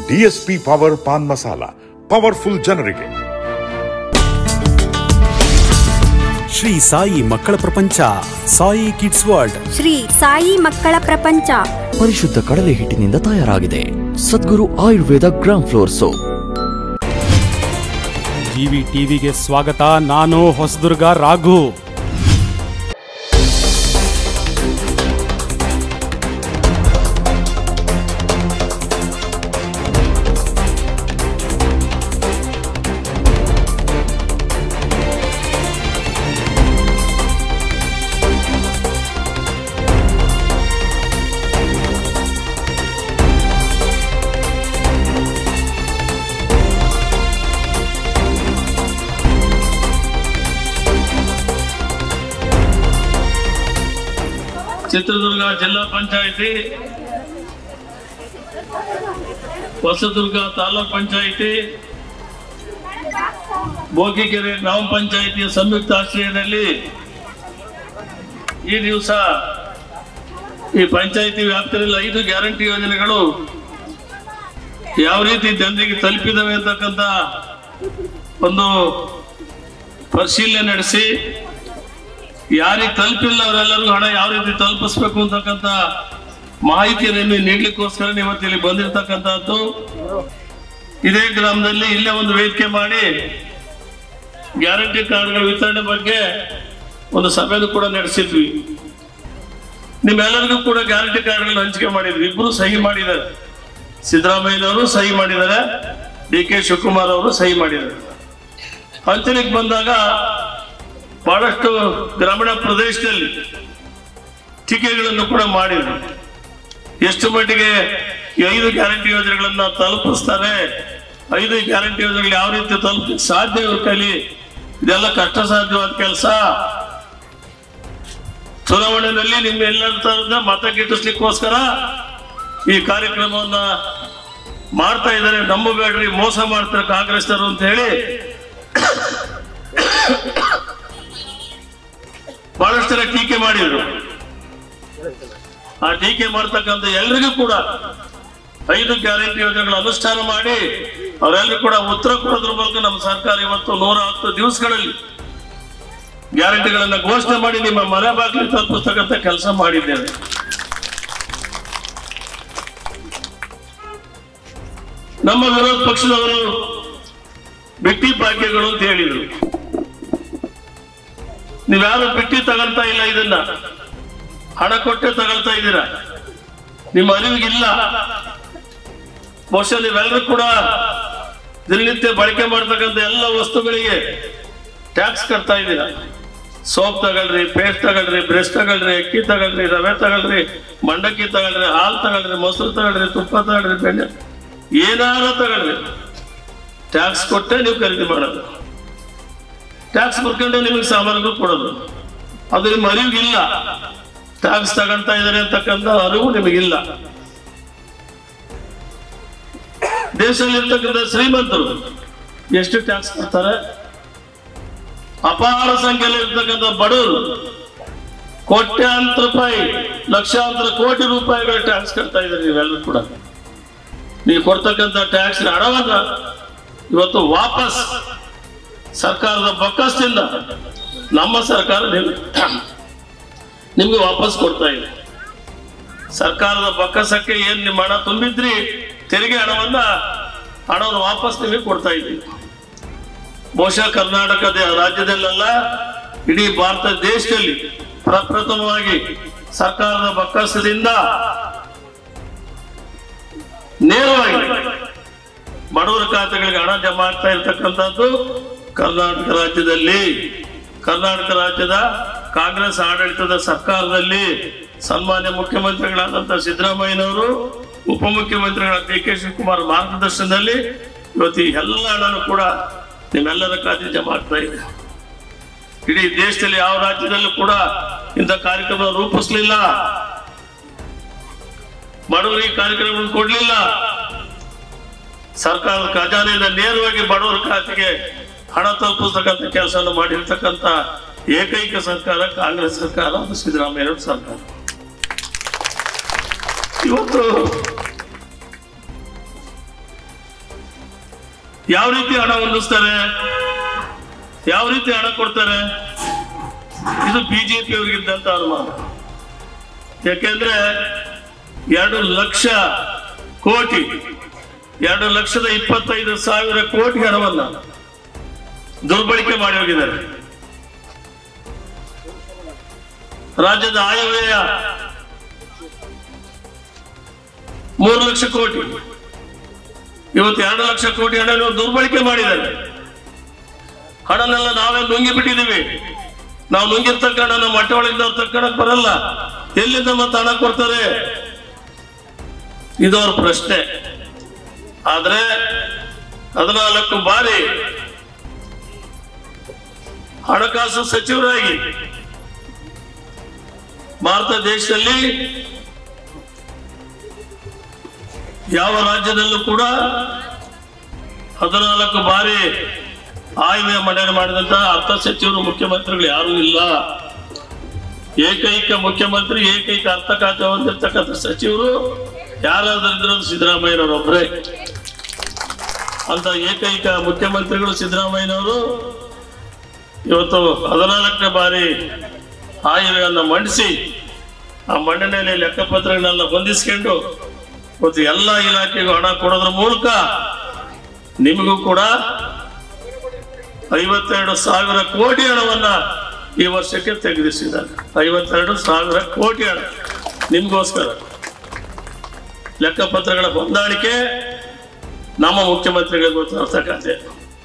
DSP power pan masala powerful ಜನರಿಗೆ ಶ್ರೀ ಸಾಯಿ ಮಕ್ಕಳ ಪ್ರಪಂಚ ಸಾಯಿ ಕಿಡ್ಸ್ ವರ್ಲ್ಡ್ ಶ್ರೀ ಸಾಯಿ ಮಕ್ಕಳ ಪ್ರಪಂಚ ಪರಿಶುದ್ಧ ಕಡಲೆ ಹಿಟ್ಟಿನಿಂದ ತಯಾರಾಗಿದೆ Sadguru Ayurveda gram flour soap GV ಟಿವಿಗೆ ಸ್ವಾಗತ ನಾನು ಹೊಸದುರ್ಗ ರಾಘು ಚಿತ್ರದುರ್ಗ ಜಿಲ್ಲಾ ಪಂಚಾಯಿತಿ ಹೊಸದುರ್ಗ ತಾಲೂಕ್ ಪಂಚಾಯಿತಿ ಬೋಗಿಕೆರೆ ಗ್ರಾಮ ಪಂಚಾಯಿತಿಯ ಸಂಯುಕ್ತ ಆಶ್ರಯದಲ್ಲಿ ಈ ದಿವಸ ಈ ಪಂಚಾಯಿತಿ ವ್ಯಾಪ್ತಿಯಲ್ಲಿ ಐದು ಗ್ಯಾರಂಟಿ ಯೋಜನೆಗಳು ಯಾವ ರೀತಿ ಜನರಿಗೆ ತಲುಪಿದವೆ ಅಂತಕ್ಕಂಥ ಒಂದು ಪರಿಶೀಲನೆ ನಡೆಸಿ ಯಾರಿಗೆ ತಲುಪಿಲ್ಲ ಅವರೆಲ್ಲರೂ ಹಣ ಯಾವ ರೀತಿ ತಲುಪಿಸ್ಬೇಕು ಅಂತಕ್ಕಂಥ ಮಾಹಿತಿಯನ್ನು ನೀಡ್ಲಿಕ್ಕೋಸ್ಕರ ಇವತ್ತು ಇಲ್ಲಿ ಬಂದಿರತಕ್ಕಂಥದ್ದು ಇದೇ ಗ್ರಾಮದಲ್ಲಿ ಇಲ್ಲೇ ಒಂದು ವೇದಿಕೆ ಮಾಡಿ ಗ್ಯಾರಂಟಿ ಕಾರ್ಡ್ಗಳ ವಿತರಣೆ ಬಗ್ಗೆ ಒಂದು ಸಭೆಯನ್ನು ಕೂಡ ನಡೆಸಿದ್ವಿ ನಿಮ್ಮೆಲ್ಲರಿಗೂ ಕೂಡ ಗ್ಯಾರಂಟಿ ಕಾರ್ಡ್ಗಳನ್ನ ಹಂಚಿಕೆ ಮಾಡಿದ್ವಿ ಇಬ್ರು ಸಹಿ ಮಾಡಿದ್ದಾರೆ ಸಿದ್ದರಾಮಯ್ಯನವರು ಸಹಿ ಮಾಡಿದ್ದಾರೆ ಡಿ ಕೆ ಶಿವಕುಮಾರ್ ಅವರು ಸಹಿ ಮಾಡಿದ್ದಾರೆ ಹಂಚಲಿಕ್ಕೆ ಬಂದಾಗ ಬಹಳಷ್ಟು ಗ್ರಾಮೀಣ ಪ್ರದೇಶದಲ್ಲಿ ಟೀಕೆಗಳನ್ನು ಕೂಡ ಮಾಡಿದ್ರು ಎಷ್ಟು ಮಟ್ಟಿಗೆ ಈ ಐದು ಗ್ಯಾರಂಟಿ ಯೋಜನೆಗಳನ್ನ ತಲುಪಿಸ್ತಾರೆ ಐದು ಗ್ಯಾರಂಟಿ ಯೋಜನೆಗಳು ಯಾವ ರೀತಿ ತಲುಪಲಿಕ್ಕೆ ಸಾಧ್ಯ ಇವ್ರ ಕೈಲಿ ಇದೆಲ್ಲ ಕಷ್ಟ ಸಾಧ್ಯವಾದ ಕೆಲಸ ಚುನಾವಣೆಯಲ್ಲಿ ನಿಮ್ಮ ಎಲ್ಲರ ಮತ ಗಿಟ್ಟಿಸ್ಲಿಕ್ಕೋಸ್ಕರ ಈ ಕಾರ್ಯಕ್ರಮವನ್ನ ಮಾಡ್ತಾ ಇದ್ದಾರೆ ನಂಬಬೇಡ್ರಿ ಮೋಸ ಮಾಡ್ತಾರೆ ಕಾಂಗ್ರೆಸ್ನವರು ಅಂತ ಹೇಳಿ ಬಹಳಷ್ಟು ಜನ ಟೀಕೆ ಮಾಡಿದ್ರು ಆ ಟೀಕೆ ಮಾಡ್ತಕ್ಕಂಥ ಎಲ್ರಿಗೂ ಕೂಡ ಐದು ಗ್ಯಾರಂಟಿ ಯೋಜನೆಗಳ ಅನುಷ್ಠಾನ ಮಾಡಿ ಅವರೆಲ್ಲರೂ ಕೂಡ ಉತ್ತರ ಕೊಡೋದ್ರ ಮೂಲಕ ನಮ್ಮ ಸರ್ಕಾರ ಇವತ್ತು ನೂರ ಹತ್ತು ದಿವಸಗಳಲ್ಲಿ ಗ್ಯಾರಂಟಿಗಳನ್ನ ಘೋಷಣೆ ಮಾಡಿ ನಿಮ್ಮ ಮನೆ ಬಾಗಿಲು ತಲುಪಿಸ್ತಕ್ಕಂಥ ಕೆಲಸ ಮಾಡಿದ್ದೇವೆ ನಮ್ಮ ವಿರೋಧ ಪಕ್ಷದವರು ಬಿಟ್ಟಿ ಭಾಗ್ಯಗಳು ಅಂತ ಹೇಳಿದ್ರು ನೀವ್ಯಾರು ಬಿಟ್ಟಿ ತಗೊಳ್ತಾ ಇಲ್ಲ ಇದನ್ನ ಹಣ ಕೊಟ್ಟೆ ತಗೊಳ್ತಾ ಇದ್ದೀರಾ ನಿಮ್ಮ ಅರಿವಿಗಿಲ್ಲ ಬಹುಶಃ ನೀವೆಲ್ಲರೂ ಕೂಡ ದಿನನಿತ್ಯ ಬಳಕೆ ಮಾಡ್ತಕ್ಕಂಥ ಎಲ್ಲ ವಸ್ತುಗಳಿಗೆ ಟ್ಯಾಕ್ಸ್ ಕಟ್ತಾ ಇದ್ದೀರಾ ಸೋಪ್ ತಗೊಳ್ರಿ ಪೇಸ್ಟ್ ತಗೊಳ್ರಿ ಬ್ರಷ್ ತಗೊಳ್ರಿ ಅಕ್ಕಿ ತಗೊಳ್ರಿ ರವೆ ತಗೊಳ್ರಿ ಮಂಡಕ್ಕಿ ತಗೊಳ್ರಿ ಹಾಲು ತಗೊಳ್ರಿ ಮೊಸರು ತಗೊಳ್ರಿ ತುಪ್ಪ ತಗೊಳ್ರಿ ಬೆಣ್ಣೆ ಏನಾರ ತಗೊಳ್ರಿ ಟ್ಯಾಕ್ಸ್ ಕೊಟ್ಟೆ ನೀವು ಖರೀದಿ ಮಾಡೋದು ಟ್ಯಾಕ್ಸ್ ಬರ್ಕೊಂಡೆ ನಿಮಗೆ ಸಾಮಾನುಗಳು ಕೊಡೋದು ಅದು ನಿಮ್ಮ ಅರಿವಿಗಿಲ್ಲ ಟ್ಯಾಕ್ಸ್ ತಗೊಳ್ತಾ ಇದ್ದಾರೆ ಅಂತಕ್ಕಂಥ ಅರಿವು ನಿಮಗಿಲ್ಲ ದೇಶದಲ್ಲಿ ಇರ್ತಕ್ಕಂಥ ಶ್ರೀಮಂತರು ಎಷ್ಟು ಟ್ಯಾಕ್ಸ್ ಕೊಡ್ತಾರೆ ಅಪಾರ ಸಂಖ್ಯೆಯಲ್ಲಿ ಇರ್ತಕ್ಕಂಥ ಬಡವರು ಕೋಟ್ಯಾಂತರ ರೂಪಾಯಿ ಲಕ್ಷಾಂತರ ಕೋಟಿ ರೂಪಾಯಿಗಳ ಟ್ಯಾಕ್ಸ್ ಕಟ್ತಾ ಇದ್ದಾರೆ ನೀವೆಲ್ಲರೂ ಕೂಡ ನೀವು ಕೊಡ್ತಕ್ಕಂಥ ಟ್ಯಾಕ್ಸ್ ಹಣವನ್ನ ಇವತ್ತು ವಾಪಸ್ ಸರ್ಕಾರದ ಬೊಕ್ಕಸದಿಂದ ನಮ್ಮ ಸರ್ಕಾರ ನಿಮ್- ನಿಮ್ಗೆ ವಾಪಸ್ ಕೊಡ್ತಾ ಇದೆ ಸರ್ಕಾರದ ಬೊಕ್ಕಸಕ್ಕೆ ಏನ್ ನಿಮ್ಮ ಹಣ ತುಂಬಿದ್ರಿ ತೆರಿಗೆ ಹಣವನ್ನ ಹಣವನ್ನು ವಾಪಸ್ ನಿಮಗೆ ಕೊಡ್ತಾ ಇದ್ದೀವಿ ಬಹುಶಃ ಕರ್ನಾಟಕದ ರಾಜ್ಯದಲ್ಲೆಲ್ಲ ಇಡೀ ಭಾರತ ದೇಶದಲ್ಲಿ ಪ್ರಪ್ರಥಮವಾಗಿ ಸರ್ಕಾರದ ಬೊಕ್ಕಸದಿಂದ ನೇರವಾಗಿ ಬಡವರ ಖಾತೆಗಳಿಗೆ ಹಣ ಜಮಾ ಆಗ್ತಾ ಇರ್ತಕ್ಕಂಥದ್ದು ಕರ್ನಾಟಕ ರಾಜ್ಯದಲ್ಲಿ ಕರ್ನಾಟಕ ರಾಜ್ಯದ ಕಾಂಗ್ರೆಸ್ ಆಡಳಿತದ ಸರ್ಕಾರದಲ್ಲಿ ಸನ್ಮಾನ್ಯ ಮುಖ್ಯಮಂತ್ರಿಗಳಾದಂಥ ಸಿದ್ದರಾಮಯ್ಯನವರು ಉಪಮುಖ್ಯಮಂತ್ರಿಗಳ ಡಿ ಕೆ ಶಿವಕುಮಾರ್ ಮಾರ್ಗದರ್ಶನದಲ್ಲಿ ಇವತ್ತು ಈ ಎಲ್ಲ ಹಣನೂ ಕೂಡ ನಿಮ್ಮೆಲ್ಲರ ಖಾತೆ ಜಮಾ ಆಗ್ತಾ ಇದೆ ಇಡೀ ದೇಶದಲ್ಲಿ ಯಾವ ರಾಜ್ಯದಲ್ಲೂ ಕೂಡ ಇಂಥ ಕಾರ್ಯಕ್ರಮ ರೂಪಿಸ್ಲಿಲ್ಲ ಬಡವರಿಗೆ ಕಾರ್ಯಕ್ರಮ ಕೊಡ್ಲಿಲ್ಲ ಸರ್ಕಾರದ ಖಜಾನೆಯಿಂದ ನೇರವಾಗಿ ಬಡವರ ಖಾತೆಗೆ ಹಣ ತಲುಪಿಸ್ತಕ್ಕಂಥ ಕೆಲಸವನ್ನು ಮಾಡಿರ್ತಕ್ಕಂಥ ಏಕೈಕ ಸರ್ಕಾರ ಕಾಂಗ್ರೆಸ್ ಸರ್ಕಾರ ಅದು ಸಿದ್ದರಾಮಯ್ಯ ಸರ್ಕಾರ ಇವತ್ತು ಯಾವ ರೀತಿ ಹಣ ಹೊಂದಿಸ್ತಾರೆ ಯಾವ ರೀತಿ ಹಣ ಕೊಡ್ತಾರೆ ಇದು ಬಿಜೆಪಿ ಅವರಿಗಿದ್ದಂತ ಅನುಮಾನ ಯಾಕೆಂದ್ರೆ ಎರಡು ಲಕ್ಷ ಕೋಟಿ ಎರಡು ಲಕ್ಷದ ಇಪ್ಪತ್ತೈದು ಸಾವಿರ ಕೋಟಿ ಹಣವನ್ನ ದುರ್ಬಳಕೆ ಮಾಡಿ ಹೋಗಿದ್ದಾರೆ ರಾಜ್ಯದ ಆಯವ್ಯಯ ಮೂರು ಲಕ್ಷ ಕೋಟಿ ಇವತ್ತು ಎರಡು ಲಕ್ಷ ಕೋಟಿ ಹಣ ದುರ್ಬಳಕೆ ಮಾಡಿದ್ದಾರೆ ಹಣನೆಲ್ಲ ನಾವೇ ನುಂಗಿ ಬಿಟ್ಟಿದ್ದೀವಿ ನಾವು ನುಂಗಿರ್ತಕ್ಕ ಹಣ ನಮ್ಮ ಹೊಟ್ಟೆ ಒಳಗಿಂದ ತಕ್ಕಣಕ್ ಬರಲ್ಲ ಎಲ್ಲಿಂದ ಮತ್ತೆ ಹಣ ಕೊಡ್ತಾರೆ ಇದು ಅವ್ರ ಪ್ರಶ್ನೆ ಆದ್ರೆ ಹದಿನಾಲ್ಕು ಬಾರಿ ಹಣಕಾಸು ಸಚಿವರಾಗಿ ಭಾರತ ದೇಶದಲ್ಲಿ ಯಾವ ರಾಜ್ಯದಲ್ಲೂ ಕೂಡ ಹದಿನಾಲ್ಕು ಬಾರಿ ಆಯ್ವೆ ಮಂಡನೆ ಮಾಡಿದಂತ ಅರ್ಥ ಸಚಿವರು ಮುಖ್ಯಮಂತ್ರಿಗಳು ಯಾರೂ ಇಲ್ಲ ಏಕೈಕ ಮುಖ್ಯಮಂತ್ರಿ ಏಕೈಕ ಅರ್ಥ ಖಾತೆ ಹೊಂದಿರ್ತಕ್ಕಂಥ ಸಚಿವರು ಯಾರಾದ್ರೂ ಇದ್ರು ಸಿದ್ದರಾಮಯ್ಯನವರೊಬ್ಬರೇ ಅಂತ ಏಕೈಕ ಮುಖ್ಯಮಂತ್ರಿಗಳು ಸಿದ್ದರಾಮಯ್ಯನವರು ಇವತ್ತು ಹದಿನಾಲ್ಕನೇ ಬಾರಿ ಆಯವ್ಯವನ್ನು ಮಂಡಿಸಿ ಆ ಮಂಡನೆಯಲ್ಲಿ ಲೆಕ್ಕಪತ್ರಗಳನ್ನೆಲ್ಲ ಹೊಂದಿಸ್ಕೊಂಡು ಇವತ್ತು ಎಲ್ಲ ಇಲಾಖೆಗೂ ಹಣ ಕೊಡೋದ್ರ ಮೂಲಕ ನಿಮಗೂ ಕೂಡ ಐವತ್ತೆರಡು ಸಾವಿರ ಕೋಟಿ ಹಣವನ್ನ ಈ ವರ್ಷಕ್ಕೆ ತೆಗೆದಿಸಿದ್ದಾರೆ ಐವತ್ತೆರಡು ಸಾವಿರ ಕೋಟಿ ಹಣ ನಿಮ್ಗೋಸ್ಕರ ಲೆಕ್ಕಪತ್ರಗಳ ಹೊಂದಾಣಿಕೆ ನಮ್ಮ ಮುಖ್ಯಮಂತ್ರಿಗಳಿಗೆ ಗೊತ್ತಿರ್ತಕ್ಕಂತೆ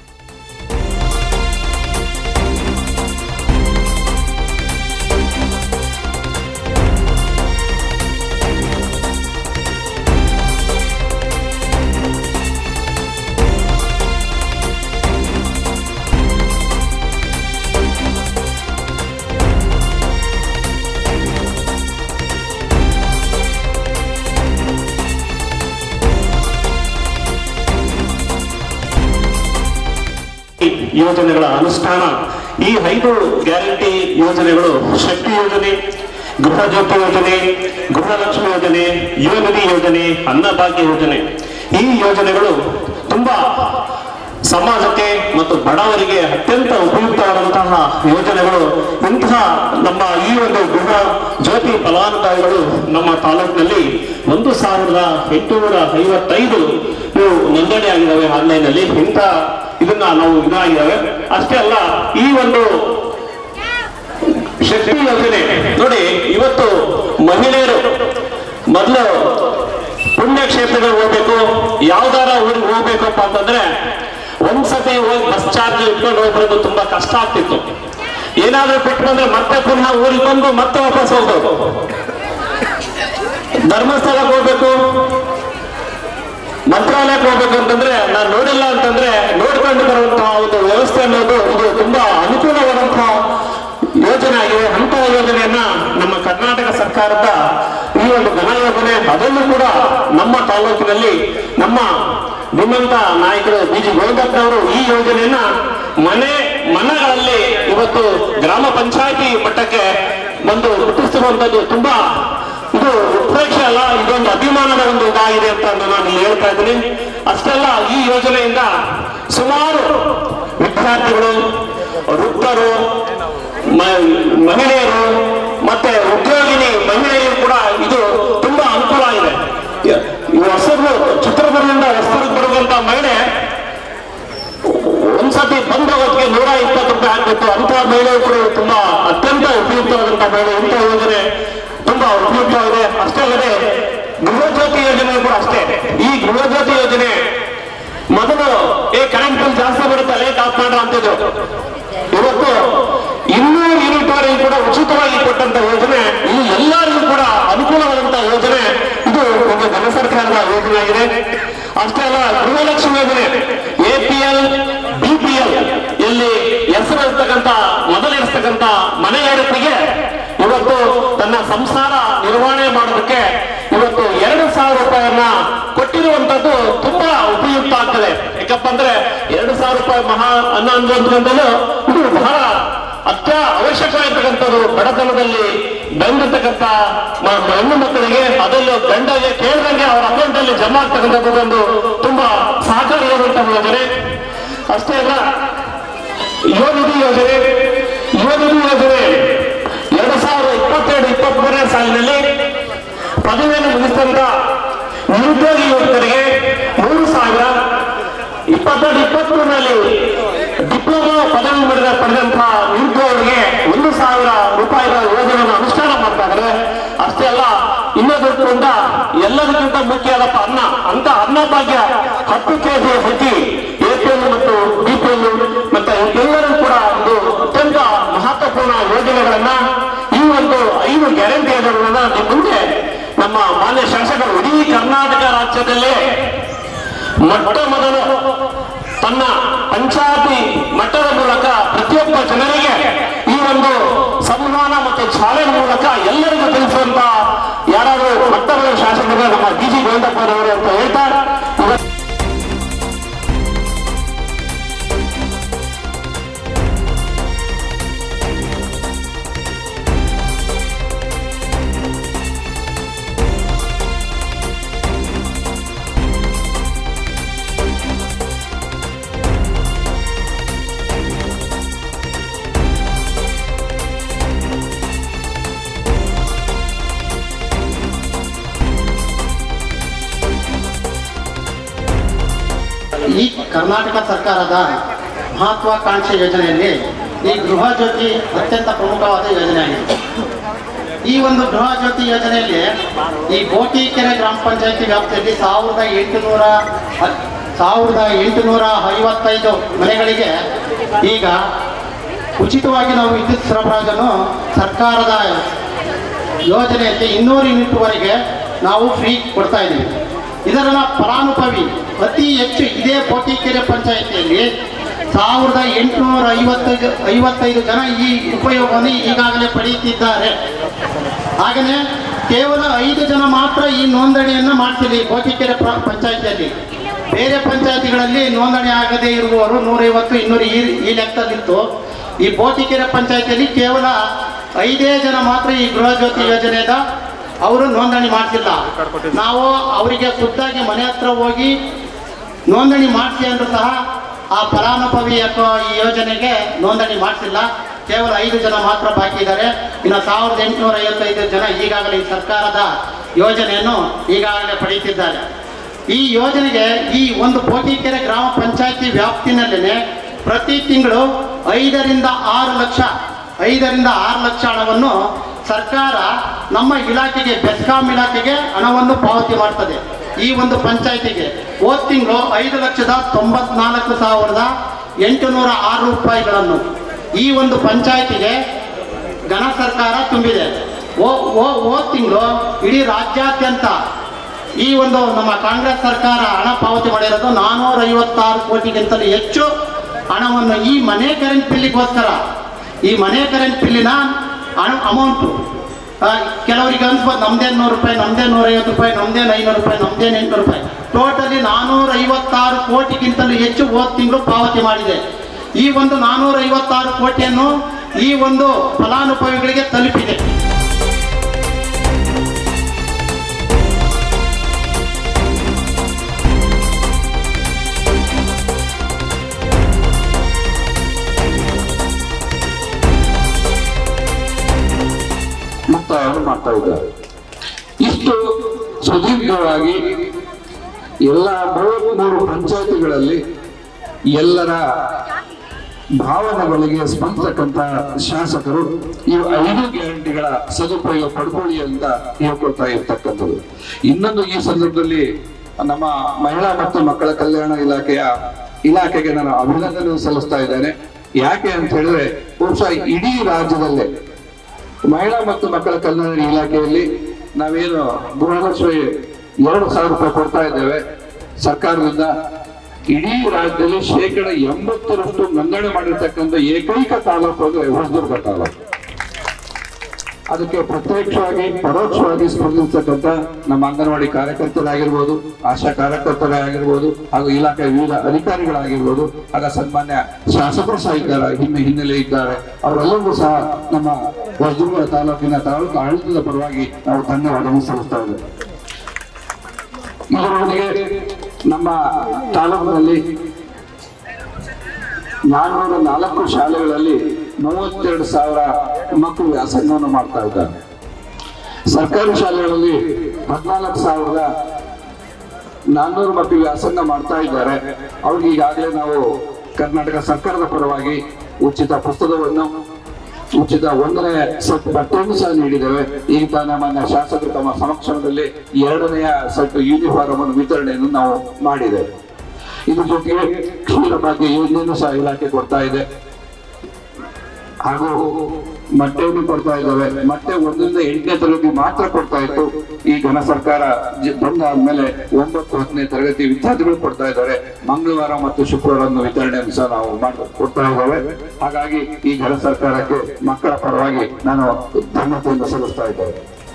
ಯೋಜನೆಗಳ ಅನುಷ್ಠಾನ ಈ ಐದು ಗ್ಯಾರಂಟಿ ಯೋಜನೆಗಳು ಶಕ್ತಿ ಯೋಜನೆ ಗೃಹ ಜ್ಯೋತಿ ಯೋಜನೆ ಗೃಹಲಕ್ಷ್ಮಿ ಯೋಜನೆ ಯುವ ನಿಧಿ ಯೋಜನೆ ಅನ್ನಭಾಗ್ಯ ಯೋಜನೆ ಈ ಯೋಜನೆಗಳು ತುಂಬಾ ಸಮಾಜಕ್ಕೆ ಮತ್ತು ಬಡವರಿಗೆ ಅತ್ಯಂತ ಉಪಯುಕ್ತವಾದಂತಹ ಯೋಜನೆಗಳು ಇಂತಹ ನಮ್ಮ ಈ ಒಂದು ಗೃಹ ಜ್ಯೋತಿ ಫಲಾನುಭವಿಗಳು ನಮ್ಮ ತಾಲೂಕಿನಲ್ಲಿ ಒಂದು ಸಾವಿರದ ಎಂಟುನೂರ ಐವತ್ತೈದು ಇವು ನೋಂದಣಿ ಆಗಿದ್ದಾವೆ ಆನ್ಲೈನ್ ಅಲ್ಲಿ ಇಂಥ ಇದನ್ನ ನಾವು ಇದಾಗಿದ್ದಾವೆ ಅಷ್ಟೇ ಅಲ್ಲ ಈ ಒಂದು ಶಕ್ತಿ ಯೋಜನೆ ನೋಡಿ ಇವತ್ತು ಮಹಿಳೆಯರು ಮೊದಲು ಪುಣ್ಯಕ್ಷೇತ್ರಗಳಿಗೆ ಹೋಗ್ಬೇಕು ಯಾವ್ದಾರ ಊರಿಗೆ ಹೋಗ್ಬೇಕಪ್ಪ ಅಂತಂದ್ರೆ ಒಂದ್ಸತಿ ಹೋಗಿ ಬಸ್ ಚಾರ್ಜ್ ಇಟ್ಕೊಂಡು ಹೋಗ್ಬೋದು ತುಂಬಾ ಕಷ್ಟ ಆಗ್ತಿತ್ತು ಏನಾದ್ರೂ ಬಿಟ್ಟು ಬಂದ್ರೆ ಮತ್ತೆ ಪುನಃ ಊರಿಗೆ ಬಂದು ಮತ್ತೆ ವಾಪಸ್ ಹೋಗ್ಬೇಕು ಧರ್ಮಸ್ಥಳಕ್ಕೆ ಹೋಗ್ಬೇಕು ಮಂತ್ರಾಲಯಕ್ಕೆ ಹೋಗ್ಬೇಕು ಅಂತಂದ್ರೆ ನಾನು ನೋಡಿಲ್ಲ ಅಂತಂದ್ರೆ ನೋಡ್ಕೊಂಡು ಬರುವಂತಹ ಒಂದು ವ್ಯವಸ್ಥೆ ಅನ್ನೋದು ಇದು ತುಂಬಾ ಅನುಕೂಲವಾದಂತಹ ಯೋಜನೆ ಆಗಿದೆ ಅಂತಹ ಯೋಜನೆಯನ್ನ ನಮ್ಮ ಕರ್ನಾಟಕ ಸರ್ಕಾರದ ಈ ಒಂದು ಘನ ಯೋಜನೆ ಅದನ್ನು ಕೂಡ ನಮ್ಮ ತಾಲೂಕಿನಲ್ಲಿ ನಮ್ಮ ನಿಮ್ಮಂತ ನಾಯಕರು ಬಿ ಜಿ ಗೋವಿಂದಪ್ಪನವರು ಈ ಯೋಜನೆಯನ್ನ ಮನೆ ಮನೆಗಳಲ್ಲಿ ಇವತ್ತು ಗ್ರಾಮ ಪಂಚಾಯತಿ ಮಟ್ಟಕ್ಕೆ ಒಂದು ಮುಟ್ಟಿಸುವಂತದ್ದು ತುಂಬಾ ಇದು ಉತ್ಪ್ರೇಕ್ಷೆ ಅಲ್ಲ ಇದೊಂದು ಅಭಿಮಾನದ ಒಂದು ಇದಾಗಿದೆ ಅಂತ ನಾನು ಇಲ್ಲಿ ಹೇಳ್ತಾ ಇದ್ದೀನಿ ಅಷ್ಟೆಲ್ಲ ಈ ಯೋಜನೆಯಿಂದ ಸುಮಾರು ವಿದ್ಯಾರ್ಥಿಗಳು ವೃದ್ಧರು ಮ- ಮಹಿಳೆಯರು ಮತ್ತೆ ಉದ್ಯೋಗಿನಿ ಮಹಿಳೆಯರು ಕೂಡ ಇದು ತುಂಬಾ ಅನುಕೂಲ ಆಗಿದೆ ಈ ಹೊಸದು ಚಿತ್ರದುರ್ಗದಿಂದ ಹೊಸದುರ್ಗ ಬರುವಂತ ಮಹಿಳೆ ಒಂದ್ಸತಿ ಬಂದ ಹೊತ್ತಿಗೆ ನೂರ ಇಪ್ಪತ್ತು ರೂಪಾಯಿ ಆಗ್ಬಿಟ್ಟು ಅಂತಹ ಮಹಿಳೆಯರು ಕೂಡ ತುಂಬಾ ಅತ್ಯಂತ ಉಪಯುಕ್ತವಾದಂತಹ ಮಹಿಳೆ ಇಂತಹ ಯೋಜನೆ ತುಂಬಾ ಉಪಯುಕ್ತವಾಗಿದೆ ಅಷ್ಟೇ ಅಲ್ಲದೆ ಗೃಹಜ್ಯೋತಿ ಯೋಜನೆ ಕೂಡ ಅಷ್ಟೇ ಈ ಗೃಹಜ್ಯೋತಿ ಯೋಜನೆ ಮೊದಲು ಏ ಕರೆಂಟ್ ಬಿಲ್ ಜಾಸ್ತಿ ಬರುತ್ತೆ ಲೇಟ್ ಆಫ್ ಮಾಡ್ರ ಅಂತಿದ್ರು ಇವತ್ತು ಇನ್ನೂರು ಯೂನಿಟ್ ವರೆಗೂ ಕೂಡ ಉಚಿತವಾಗಿ ಕೊಟ್ಟಂತ ಯೋಜನೆ ಇದು ಎಲ್ಲರಿಗೂ ಕೂಡ ಅನುಕೂಲವಾದಂತ ಯೋಜನೆ ಇದು ಒಂದು ಜನ ಸರ್ಕಾರದ ಯೋಜನೆ ಆಗಿದೆ ಅಷ್ಟೇ ಅಲ್ಲ ಗೃಹಲಕ್ಷ್ಮಿ ಯೋಜನೆ ಎಪಿಎಲ್ ಬಿಪಿಎಲ್ ಇಲ್ಲಿ ಹೆಸರಿರ್ತಕ್ಕಂಥ ಮೊದಲಿರ್ತಕ್ಕಂಥ ಮನೆಯರತಿಗೆ ಇವತ್ತು ತನ್ನ ಸಂಸಾರ ನಿರ್ವಹಣೆ ಮಾಡೋದಕ್ಕೆ ಇವತ್ತು ಎರಡು ಸಾವಿರ ರೂಪಾಯಿಯನ್ನ ಕೊಟ್ಟಿರುವಂತದ್ದು ತುಂಬಾ ಉಪಯುಕ್ತ ಆಗ್ತದೆ ಯಾಕಪ್ಪ ಅಂದ್ರೆ ಎರಡು ಸಾವಿರ ರೂಪಾಯಿ ಮಹಾ ಅನ್ನ ಅನ್ನುವಂಥದ್ದು ಇದು ಬಹಳ ಅತ್ಯ ಅವಶ್ಯಕವಾಗಿರ್ತಕ್ಕಂಥದ್ದು ಬಡತನದಲ್ಲಿ ಬೆಂದಿರ್ತಕ್ಕಂಥ ಮ- ಹೆಣ್ಣು ಮಕ್ಕಳಿಗೆ ಅದರಲ್ಲೂ ಗಂಡಗೆ ಕೇಳಿದಂಗೆ ಅವರ ಅಕೌಂಟ್ ಅಲ್ಲಿ ಜಮಾ ಆಗ್ತಕ್ಕಂಥದ್ದು ಒಂದು ತುಂಬಾ ಸಹಕಾರಿಯಾದಂತ ಯೋಜನೆ ಅಷ್ಟೇ ಅಲ್ಲ ಯುವ ನಿಧಿ ಯೋಜನೆ ಯುವ ನಿಧಿ ಯೋಜನೆ ಎರಡು ಸಾವಿರದ ಇಪ್ಪತ್ತೆರಡು ಇಪ್ಪತ್ಮೂರನೇ ಸಾಲಿನಲ್ಲಿ ಪದವಿಯನ್ನು ಮುಗಿಸಿದಂತ ನಿರುದ್ಯೋಗಿ ಯುವಕರಿಗೆ ಮೂರು ಸಾವಿರ ಇಪ್ಪತ್ತೆರಡು ಇಪ್ಪತ್ಮೂರರಲ್ಲಿ ಡಿಪ್ಲೊಮಾ ಪದವಿ ಪಡೆದ ಪಡೆದಂತಹ ನಿರುದ್ಯೋಗಿಗೆ ಒಂದು ಸಾವಿರ ರೂಪಾಯಿಗಳ ಯೋಜನೆಯನ್ನು ಅನುಷ್ಠಾನ ಮಾಡ್ತಾ ಇದ್ದಾರೆ ಅಷ್ಟೇ ಅಲ್ಲ ಇನ್ನೊಂದರಿಂದ ಎಲ್ಲದಕ್ಕಿಂತ ಮುಖ್ಯ ಆದಪ್ಪ ಅನ್ನ ಅಂತ ಅನ್ನ ಭಾಗ್ಯ ಹತ್ತು ಕೆಜಿ ಅಕ್ಕಿ ಎಪಿಎಲ್ ಮತ್ತು ಬಿಪಿಎಲ್ ಮತ್ತೆ ಎಲ್ಲರೂ ಕೂಡ ಒಂದು ಅತ್ಯಂತ ಮಹತ್ವಪೂರ್ಣ ಯೋಜನೆಗಳನ್ನ ಈ ಒಂದು ಐದು ಗ್ಯಾರಂಟಿ ಯೋಜನೆಗಳನ್ನ ನಿಮ್ಮ ಮುಂದೆ ನಮ್ಮ ಮಾನ್ಯ ಶಾಸಕರು ಇಡೀ ಕರ್ನಾಟಕ ರಾಜ್ಯದಲ್ಲೇ ಮೊಟ್ಟ ಮೊದಲು ತನ್ನ ಪಂಚಾಯತಿ ಮಟ್ಟದ ಮೂಲಕ ಪ್ರತಿಯೊಬ್ಬ ಜನರಿಗೆ ಈ ಒಂದು ಸಂವಹನ ಮತ್ತು ಚಾಲನೆ ಮೂಲಕ ಎಲ್ಲರಿಗೂ ತಿಳಿಸುವಂತ ಯಾರಾದರೂ ಮಟ್ಟದ ಶಾಸಕರು ನಮ್ಮ ಬಿ ಜಿ ಗೋವಿಂದಪ್ಪನವರು ಅಂತ ಹೇಳ್ತಾ ಇವತ್ತು ಈ ಕರ್ನಾಟಕ ಸರ್ಕಾರದ ಮಹತ್ವಾಕಾಂಕ್ಷೆ ಯೋಜನೆಯಲ್ಲಿ ಈ ಗೃಹ ಜ್ಯೋತಿ ಅತ್ಯಂತ ಪ್ರಮುಖವಾದ ಯೋಜನೆಯಾಗಿದೆ ಈ ಒಂದು ಗೃಹ ಜ್ಯೋತಿ ಯೋಜನೆಯಲ್ಲಿ ಈ ಬೋಟಿಕೆರೆ ಗ್ರಾಮ ಪಂಚಾಯತಿ ವ್ಯಾಪ್ತಿಯಲ್ಲಿ ಸಾವಿರದ ಎಂಟುನೂರ ಹ- ಸಾವಿರದ ಎಂಟುನೂರ ಐವತ್ತೈದು ಮನೆಗಳಿಗೆ ಈಗ ಉಚಿತವಾಗಿ ನಾವು ವಿದ್ಯುತ್ ಸರಬರಾಜನ್ನು ಸರ್ಕಾರದ ಯೋಜನೆಯಲ್ಲಿ ಇನ್ನೂರು ಯೂನಿಟ್ವರೆಗೆ ನಾವು ಫ್ರೀ ಕೊಡ್ತಾ ಇದ್ದೀವಿ ಇದರ ಫಲಾನುಭವಿ ಅತಿ ಹೆಚ್ಚು ಇದೇ ಬೋಟಿಕೆರೆ ಪಂಚಾಯಿತಿಯಲ್ಲಿ ಸಾವಿರದ ಎಂಟುನೂರ ಐವತ್ತೈದು ಐವತ್ತೈದು ಜನ ಈ ಉಪಯೋಗವನ್ನು ಈಗಾಗಲೇ ಪಡೆಯುತ್ತಿದ್ದಾರೆ ಹಾಗೆಯೇ ಕೇವಲ ಐದು ಜನ ಮಾತ್ರ ಈ ನೋಂದಣಿಯನ್ನು ಮಾಡ್ತಿಲ್ಲ ಈ ಬೋಟಿಕೆರೆ ಪ್ರ- ಪಂಚಾಯಿತಿಯಲ್ಲಿ ಬೇರೆ ಪಂಚಾಯಿತಿಗಳಲ್ಲಿ ನೋಂದಣಿ ಆಗದೇ ಇರುವವರು ನೂರೈವತ್ತು ಇನ್ನೂರು ಈ ಈ ಲೆಕ್ಕದಲ್ಲಿತ್ತು ಈ ಬೋಟಿಕೆರೆ ಪಂಚಾಯಿತಿಯಲ್ಲಿ ಕೇವಲ ಐದೇ ಜನ ಮಾತ್ರ ಈ ಗೃಹ ಜ್ಯೋತಿ ಯೋಜನೆದ ಅವರು ನೋಂದಣಿ ಮಾಡ್ತಿಲ್ಲ ನಾವು ಅವರಿಗೆ ಖುದ್ದಾಗಿ ಮನೆ ಹತ್ರ ಹೋಗಿ ನೋಂದಣಿ ಮಾಡಿಸಿ ಅಂದ್ರೂ ಸಹ ಆ ಫಲಾನುಭವಿ ಅಥವಾ ಈ ಯೋಜನೆಗೆ ನೋಂದಣಿ ಮಾಡಿಸಿಲ್ಲ ಕೇವಲ ಐದು ಜನ ಮಾತ್ರ ಬಾಕಿ ಇದ್ದಾರೆ ಇನ್ನು ಸಾವಿರದ ಎಂಟುನೂರ ಐವತ್ತೈದು ಜನ ಈಗಾಗಲೇ ಈ ಸರ್ಕಾರದ ಯೋಜನೆಯನ್ನು ಈಗಾಗಲೇ ಪಡೆಯುತ್ತಿದ್ದಾರೆ ಈ ಯೋಜನೆಗೆ ಈ ಒಂದು ಬೋಟಿಕೆರೆ ಗ್ರಾಮ ಪಂಚಾಯತಿ ವ್ಯಾಪ್ತಿನಲ್ಲೇ ಪ್ರತಿ ತಿಂಗಳು ಐದರಿಂದ ಆರು ಲಕ್ಷ ಐದರಿಂದ ಆರು ಲಕ್ಷ ಹಣವನ್ನು ಸರ್ಕಾರ ನಮ್ಮ ಇಲಾಖೆಗೆ ಬೆಸ್ಕಾಂ ಇಲಾಖೆಗೆ ಹಣವನ್ನು ಪಾವತಿ ಮಾಡ್ತದೆ ಈ ಒಂದು ಪಂಚಾಯತಿಗೆ ಹೋದ ತಿಂಗಳು ಐದು ಲಕ್ಷದ ತೊಂಬತ್ನಾಲ್ಕು ಸಾವಿರದ ಎಂಟುನೂರ ಆರು ರೂಪಾಯಿಗಳನ್ನು ಈ ಒಂದು ಪಂಚಾಯತಿಗೆ ಘನ ಸರ್ಕಾರ ತುಂಬಿದೆ ಓ ಓ ಹೋದ ತಿಂಗಳು ಇಡೀ ರಾಜ್ಯಾದ್ಯಂತ ಈ ಒಂದು ನಮ್ಮ ಕಾಂಗ್ರೆಸ್ ಸರ್ಕಾರ ಹಣ ಪಾವತಿ ಮಾಡಿರೋದು ನಾನ್ನೂರ ಐವತ್ತಾರು ಕೋಟಿಗಿಂತಲೂ ಹೆಚ್ಚು ಹಣವನ್ನು ಈ ಮನೆ ಕರೆಂಟ್ ಬಿಲ್ಲಿಗೋಸ್ಕರ ಈ ಮನೆ ಕರೆಂಟ್ ಬಿಲ್ಲಿನ ಹಣ ಅಮೌಂಟು ಕೆಲವರಿಗೆ ಅನ್ಸ್ಬೋದು ನಮ್ದೇನು ನೂರು ರೂಪಾಯಿ ನಮ್ದೇನು ನೂರೈವತ್ತು ರೂಪಾಯಿ ನಮ್ದೇನು ಐನೂರು ರೂಪಾಯಿ ನಮ್ದೇನು ಎಂಟುನೂರು ರೂಪಾಯಿ ಟೋಟಲಿ ನಾನ್ನೂರ ಐವತ್ತಾರು ಕೋಟಿಗಿಂತಲೂ ಹೆಚ್ಚು ಹೋದ ತಿಂಗಳು ಪಾವತಿ ಮಾಡಿದೆ ಈ ಒಂದು ನಾನ್ನೂರ ಐವತ್ತಾರು ಕೋಟಿಯನ್ನು ಈ ಒಂದು ಫಲಾನುಭವಿಗಳಿಗೆ ತಲುಪಿದೆ ಮುಕ್ತಾಯವನ್ನು ಮಾಡ್ತಾ ಇದ್ದಾರೆ ಇಷ್ಟು ಸುದೀರ್ಘವಾಗಿ ಎಲ್ಲ ಮೂವತ್ಮೂರು ಪಂಚಾಯತಿಗಳಲ್ಲಿ ಎಲ್ಲರ ಭಾವನೆಗಳಿಗೆ ಸ್ಪಂದಿಸತಕ್ಕಂತ ಶಾಸಕರು ಈ ಐದು ಗ್ಯಾರಂಟಿಗಳ ಸದುಪಯೋಗ ಪಡ್ಕೊಳ್ಳಿ ಅಂತ ಹೇಳ್ಕೊಳ್ತಾ ಇರ್ತಕ್ಕಂಥದ್ದು ಇನ್ನೊಂದು ಈ ಸಂದರ್ಭದಲ್ಲಿ ನಮ್ಮ ಮಹಿಳಾ ಮತ್ತು ಮಕ್ಕಳ ಕಲ್ಯಾಣ ಇಲಾಖೆಯ ಇಲಾಖೆಗೆ ನಾನು ಅಭಿನಂದನೆ ಸಲ್ಲಿಸ್ತಾ ಇದ್ದೇನೆ ಯಾಕೆ ಅಂತ ಹೇಳಿದ್ರೆ ಬಹುಶಃ ಇಡೀ ರಾಜ್ಯದಲ್ಲೇ ಮಹಿಳಾ ಮತ್ತು ಮಕ್ಕಳ ಕಲ್ಯಾಣ ಇಲಾಖೆಯಲ್ಲಿ ನಾವೇನು ಗೃಹಲಕ್ಷ್ಮಿ ಎರಡು ಸಾವಿರ ರೂಪಾಯಿ ಕೊಡ್ತಾ ಇದ್ದೇವೆ ಸರ್ಕಾರದಿಂದ ಇಡೀ ರಾಜ್ಯದಲ್ಲಿ ಶೇಕಡ ಎಂಬತ್ತರಷ್ಟು ನೋಂದಣಿ ಮಾಡಿರ್ತಕ್ಕಂಥ ಏಕೈಕ ತಾಲೂಕು ಅಂದ್ರೆ ಹೊಸದುರ್ಗ ತಾಲೂಕು ಅದಕ್ಕೆ ಪ್ರತ್ಯಕ್ಷವಾಗಿ ಪರೋಕ್ಷವಾಗಿ ಸ್ಪಂದಿಸತಕ್ಕಂಥ ನಮ್ಮ ಅಂಗನವಾಡಿ ಕಾರ್ಯಕರ್ತರಾಗಿರ್ಬೋದು ಆಶಾ ಕಾರ್ಯಕರ್ತರೇ ಆಗಿರ್ಬೋದು ಹಾಗೂ ಇಲಾಖೆಯ ವಿವಿಧ ಅಧಿಕಾರಿಗಳಾಗಿರ್ಬೋದು ಆಗ ಸನ್ಮಾನ್ಯ ಶಾಸಕರು ಸಹ ಇದ್ದಾರೆ ಹಿನ್ನೆ ಹಿನ್ನೆಲೆ ಇದ್ದಾರೆ ಅವರೆಲ್ಲರಿಗೂ ಸಹ ನಮ್ಮ ಹೊಸದುರ್ಗ ತಾಲೂಕಿನ ತಾಲೂಕು ಆಡಳಿತದ ಪರವಾಗಿ ನಾವು ಧನ್ಯವಾದವನ್ನು ಸಲ್ಲಿಸ್ತಾ ಇದ್ದೇವೆ ಇದರೊಂದಿಗೆ ನಮ್ಮ ತಾಲೂಕಿನಲ್ಲಿ ನಾನ್ನೂರ ನಾಲ್ಕು ಶಾಲೆಗಳಲ್ಲಿ ಮೂವತ್ತೆರಡು ಸಾವಿರ ಮಕ್ಕಳು ವ್ಯಾಸಂಗವನ್ನು ಮಾಡ್ತಾ ಇದ್ದಾರೆ ಸರ್ಕಾರಿ ಶಾಲೆಗಳಲ್ಲಿ ಹದಿನಾಲ್ಕು ಸಾವಿರದ ನಾನ್ನೂರು ಮಕ್ಕಳು ವ್ಯಾಸಂಗ ಮಾಡ್ತಾ ಇದ್ದಾರೆ ಅವ್ರಿಗೆ ಈಗಾಗಲೇ ನಾವು ಕರ್ನಾಟಕ ಸರ್ಕಾರದ ಪರವಾಗಿ ಉಚಿತ ಪುಸ್ತಕವನ್ನು ಉಚಿತ ಒಂದನೇ ಸೆಟ್ ಬಟ್ಟೆಯನ್ನು ಸಹ ನೀಡಿದ್ದೇವೆ ಈಗ ತಾನೇ ಮಾನ್ಯ ಶಾಸಕರು ತಮ್ಮ ಸಮಕ್ಷಮದಲ್ಲಿ ಎರಡನೆಯ ಸೆಟ್ ಯೂನಿಫಾರ್ಮ್ ಅನ್ನು ವಿತರಣೆಯನ್ನು ನಾವು ಮಾಡಿದ್ದೇವೆ ಇದ್ರ ಜೊತೆಗೆ ಕ್ಷೀರ ಭಾಗ್ಯ ಯೋಜನೆಯನ್ನು ಸಹ ಇಲಾಖೆ ಕೊಡ್ತಾ ಇದೆ ಹಾಗೂ ಮೊಟ್ಟೆಯನ್ನು ಕೊಡ್ತಾ ಇದ್ದಾವೆ ಮೊಟ್ಟೆ ಒಂದರಿಂದ ಎಂಟನೇ ತರಗತಿ ಮಾತ್ರ ಕೊಡ್ತಾ ಇತ್ತು ಈ ಘನ ಸರ್ಕಾರ ಜ- ಬಂದಾದ್ಮೇಲೆ ಒಂಬತ್ತು ಹತ್ತನೇ ತರಗತಿ ವಿದ್ಯಾರ್ಥಿಗಳು ಕೊಡ್ತಾ ಇದ್ದಾರೆ ಮಂಗಳವಾರ ಮತ್ತು ಶುಕ್ರವಾರ ವಿತರಣೆಯನ್ನು ಸಹ ನಾವು ಮಾಡಿ ಕೊಡ್ತಾ ಇದ್ದೇವೆ ಹಾಗಾಗಿ ಈ ಘನ ಸರ್ಕಾರಕ್ಕೆ ಮಕ್ಕಳ ಪರವಾಗಿ ನಾನು ಧನ್ಯತೆಯನ್ನು ಸಲ್ಲಿಸ್ತಾ ಇದ್ದೇವೆ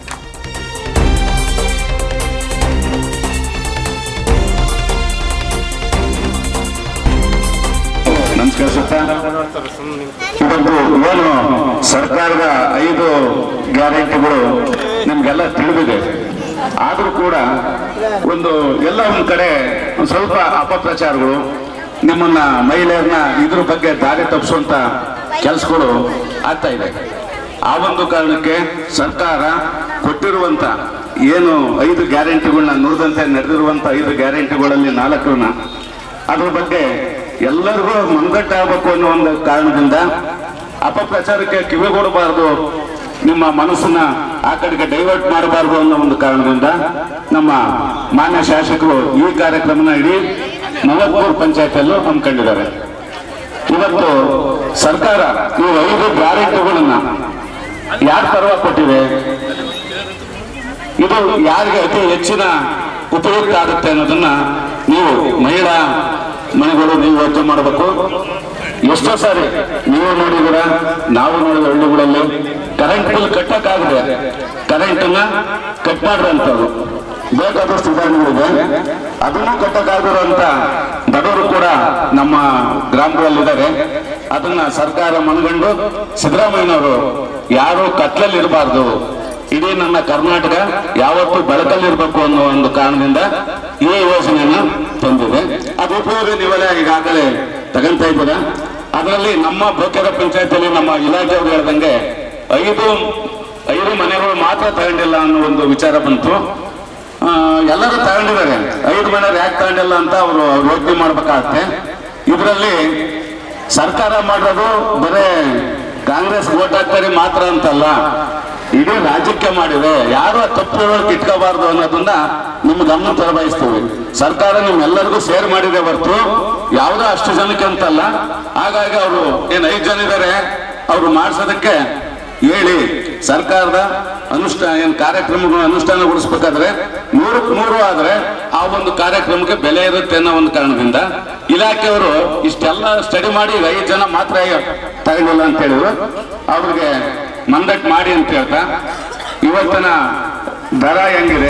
ನಮಸ್ಕಾರ ಇವತ್ತು ಏನು ಸರ್ಕಾರದ ಐದು ಗ್ಯಾರಂಟಿಗಳು ನಿಮ್ಗೆಲ್ಲ ತಿಳಿದಿದೆ ಆದ್ರೂ ಕೂಡ ಒಂದು ಎಲ್ಲ ಒಂದ್ ಕಡೆ ಒಂದ್ ಸ್ವಲ್ಪ ಅಪಪ್ರಚಾರಗಳು ನಿಮ್ಮನ್ನ ಮಹಿಳೆಯರನ್ನ ಇದ್ರ ಬಗ್ಗೆ ದಾರಿ ತಪ್ಪಿಸುವಂತ ಕೆಲಸಗಳು ಆಗ್ತಾ ಇದೆ ಆ ಒಂದು ಕಾರಣಕ್ಕೆ ಸರ್ಕಾರ ಕೊಟ್ಟಿರುವಂತ ಏನು ಐದು ಗ್ಯಾರಂಟಿಗಳನ್ನ ನುಡಿದಂತೆ ನಡೆದಿರುವಂತ ಐದು ಗ್ಯಾರಂಟಿಗಳಲ್ಲಿ ನಾಲ್ಕರನ್ನ ಅದ್ರ ಬಗ್ಗೆ ಎಲ್ಲರಿಗೂ ಮುಂಗಟ್ಟಾಗಬೇಕು ಅನ್ನೋ ಒಂದು ಕಾರಣದಿಂದ ಅಪಪ್ರಚಾರಕ್ಕೆ ಕಿವಿಗೊಡಬಾರದು ನಿಮ್ಮ ಮನಸ್ಸನ್ನ ಆ ಕಡೆಗೆ ಡೈವರ್ಟ್ ಮಾಡಬಾರದು ಅನ್ನೋ ಒಂದು ಕಾರಣದಿಂದ ನಮ್ಮ ಮಾನ್ಯ ಶಾಸಕರು ಈ ಕಾರ್ಯಕ್ರಮನ ಇಡೀ ನಲವತ್ಮೂರು ಪಂಚಾಯತಿಯಲ್ಲೂ ಹಮ್ಮಿಕೊಂಡಿದ್ದಾರೆ ಇವತ್ತು ಸರ್ಕಾರ ಈ ಐದು ಗ್ಯಾರಂಟಿಗಳನ್ನ ಯಾರ ಪರವಾಗಿ ಕೊಟ್ಟಿದೆ ಇದು ಯಾರಿಗೆ ಅತಿ ಹೆಚ್ಚಿನ ಉಪಯುಕ್ತ ಆಗುತ್ತೆ ಅನ್ನೋದನ್ನ ನೀವು ಮಹಿಳಾ ಮನೆಗಳು ನೀವು ಯೋಚನೆ ಮಾಡಬೇಕು ಎಷ್ಟೋ ಸಾರಿ ನೀವು ನೋಡಿದಿರ ನಾವು ನೋಡಿದ ಹಳ್ಳಿಗಳಲ್ಲಿ ಕರೆಂಟ್ ಬಿಲ್ ಕಟ್ಟಕ್ಕಾಗದೆ ಕರೆಂಟನ್ನ ಕಟ್ ಮಾಡಿದಂಥದ್ದು ಬೇಕಾದಷ್ಟು ಉದಾಹರಣೆಗಳಿದೆ ಅದನ್ನು ಕಟ್ಟಕ್ಕಾಗಿರುವಂತ ಬಡವರು ಕೂಡ ನಮ್ಮ ಗ್ರಾಮಗಳಲ್ಲಿದ್ದಾರೆ ಅದನ್ನ ಸರ್ಕಾರ ಮನಗಂಡು ಸಿದ್ದರಾಮಯ್ಯನವರು ಯಾರು ಕತ್ಲಲ್ಲಿ ಇರಬಾರ್ದು ಇಡೀ ನನ್ನ ಕರ್ನಾಟಕ ಯಾವತ್ತೂ ಬೆಳಕಲ್ಲಿರ್ಬೇಕು ಅನ್ನೋ ಒಂದು ಕಾರಣದಿಂದ ಈ ಯೋಜನೆಯನ್ನ ತಂದಿದೆ ಅದು ಉಪಯೋಗ ನೀವೆಲ್ಲ ಈಗಾಗಲೇ ತಗೊಂತ ಇದ್ದೀರಾ ಅದರಲ್ಲಿ ನಮ್ಮ ಬೋಕೆರ ಪಂಚಾಯತಿಯಲ್ಲಿ ನಮ್ಮ ಇಲಾಖೆಯವರು ಹೇಳ್ದಂಗೆ ಐದು ಐದು ಮನೆಗಳು ಮಾತ್ರ ತಗೊಂಡಿಲ್ಲ ಅನ್ನೋ ಒಂದು ವಿಚಾರ ಬಂತು ಆ, ಎಲ್ಲರೂ ತಗೊಂಡಿದ್ದಾರೆ ಐದು ಮನೆಯವ್ರು ಯಾಕೆ ತಗೊಂಡಿಲ್ಲ ಅಂತ ಅವರು ಅವ್ರು ಯೋಚನೆ ಮಾಡ್ಬೇಕಾಗತ್ತೆ ಇದರಲ್ಲಿ ಸರ್ಕಾರ ಮಾಡೋದು ಬರೇ ಕಾಂಗ್ರೆಸ್ ವೋಟ್ ಹಾಕ್ತಾರೆ ಮಾತ್ರ ಅಂತಲ್ಲ ಇಡೀ ರಾಜ್ಯಕ್ಕೆ ಮಾಡಿದೆ ಯಾರು ಆ ತಪ್ಪು ಹೇಳೋಕೆ ಇಟ್ಕೋಬಾರ್ದು ಅನ್ನೋದನ್ನ ನಿಮ್ ಗಮನ ತರಬಯಸ್ತೀವಿ ಸರ್ಕಾರ ನಿಮ್ಮೆಲ್ಲರಿಗೂ ಶೇರ್ ಮಾಡಿದೆ ಹೊರತು ಯಾವುದೋ ಅಷ್ಟು ಜನಕ್ಕೆ ಅಂತಲ್ಲ ಹಾಗಾಗಿ ಅವರು ಏನ್ ಐದು ಜನ ಇದ್ದಾರೆ ಅವರು ಮಾಡಿಸೋದಕ್ಕೆ ಹೇಳಿ ಸರ್ಕಾರದ ಅನುಷ್ಠಾನ ಏನ್ ಕಾರ್ಯಕ್ರಮಗಳು ಅನುಷ್ಠಾನಗೊಳಿಸ್ಬೇಕಾದ್ರೆ ನೂರಕ್ಕೆ ನೂರು ಆದ್ರೆ ಆ ಒಂದು ಕಾರ್ಯಕ್ರಮಕ್ಕೆ ಬೆಲೆ ಇರುತ್ತೆ ಅನ್ನೋ ಒಂದು ಕಾರಣದಿಂದ ಇಲಾಖೆಯವರು ಇಷ್ಟೆಲ್ಲ ಸ್ಟಡಿ ಮಾಡಿ ಈಗ ಐದು ಜನ ಮಾತ್ರ ತಗೊಂಡಿಲ್ಲ ಅಂತ ಹೇಳಿದ್ರು ಅವ್ರಿಗೆ ಮಂದಟ್ ಮಾಡಿ ಅಂತ ಹೇಳ್ತಾ ಇವತ್ತಿನ ದರ ಹೆಂಗಿದೆ